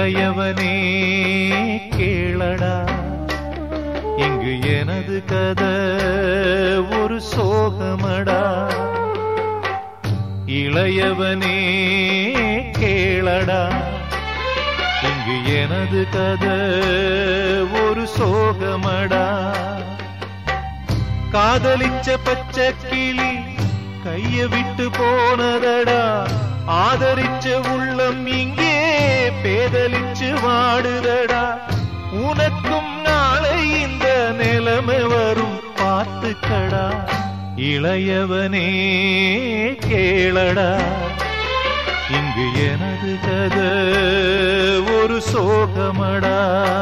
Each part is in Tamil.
இளையவனே கேளடா இங்கு எனது கதை ஒரு சோகமடா இளையவனே கேளடா இங்கு எனது கதை ஒரு சோகமடா காதலிச்ச பச்சை கிளி கைய விட்டு போனதடா ஆதரிச்ச உள்ளம் இங்கே பேதலிச்சு வாடுதடா உனக்கும் நாளை இந்த நிலைமை வரும் பார்த்துக்கடா இளையவனே கேளடா இங்கு எனது கதை ஒரு சோகமடா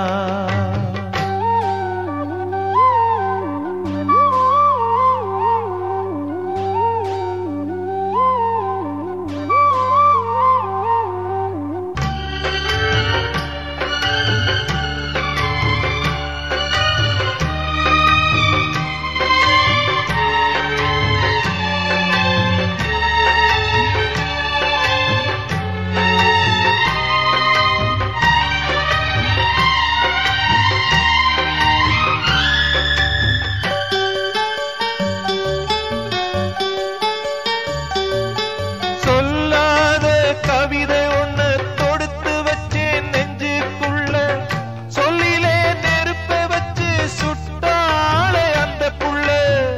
சொல்லாத கவிதை ஒண்ணு தொடுத்து வச்சேன் நெஞ்சுக்குள்ள சொல்லிலே நெருப்ப வச்சு சுட்டாளே அந்த புள்ள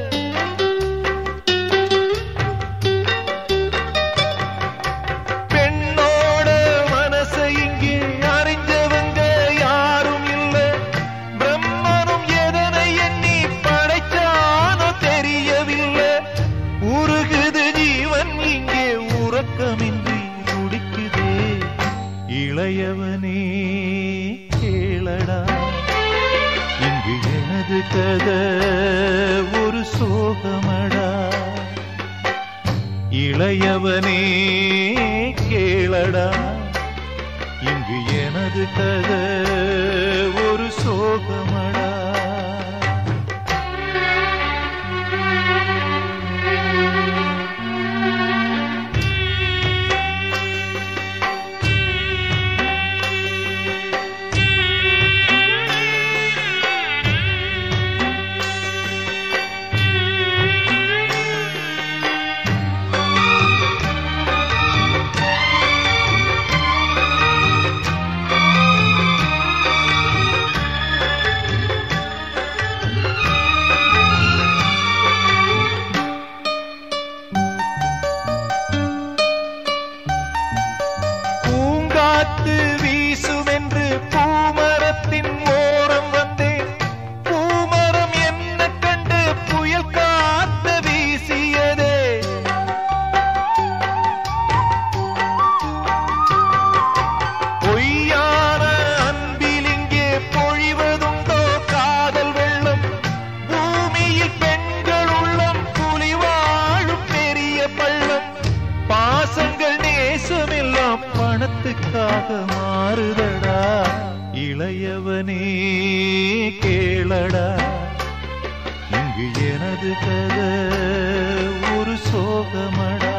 பெண்ணோட மனசை இங்கே அறிஞ்சவங்க யாரும் இல்ல பிரம்மனும் எதனை எண்ணி படைச்சானோ தெரியவில்லை உருகுது ஜீவன் இங்கே உறக்கமின்றி துடிக்குதே இளையவனே கேளடா இங்கு எனது கதை ஒரு சோகமடா இளையவனே கேளடா இங்கு எனது கதை ஒரு சோகமடா பூங்காத்து வீசுமென்று பூமரத்தின் ஓரம் வந்தேன் பூமரம் என்ன கண்டு புயல் காத்து வீசியதே பொய்யான அன்பில் இங்கே பொழிவதுண்டோ காதல் வெள்ளம் பூமியில் பெண்கள் உள்ளம் புலி வாழும் பெரிய பள்ளம் பாசங்கள் நேசமெல்லாம் பணத்துக்காக மாறுதடா இளையவனே கேளடா இங்கு எனது கதை ஒரு சோகமடா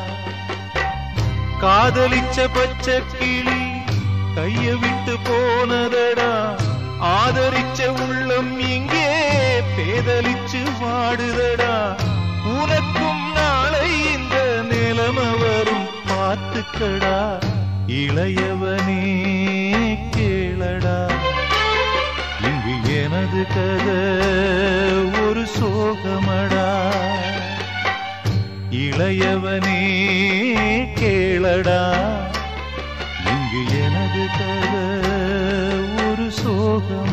காதலிச்ச பச்சை கிளி கைய விட்டு போனதடா ஆதரிச்ச உள்ளம் இங்கே பேதலிச்சு வாடுதடா உனக்கும் நாளை இந்த நிலைமை வரும் பார்த்துக்கடா இளையவனே கேளடா இங்கு எனது கதை ஒரு சோகமடா இளையவனே கேளடா இங்கு எனது கதை ஒரு சோகம்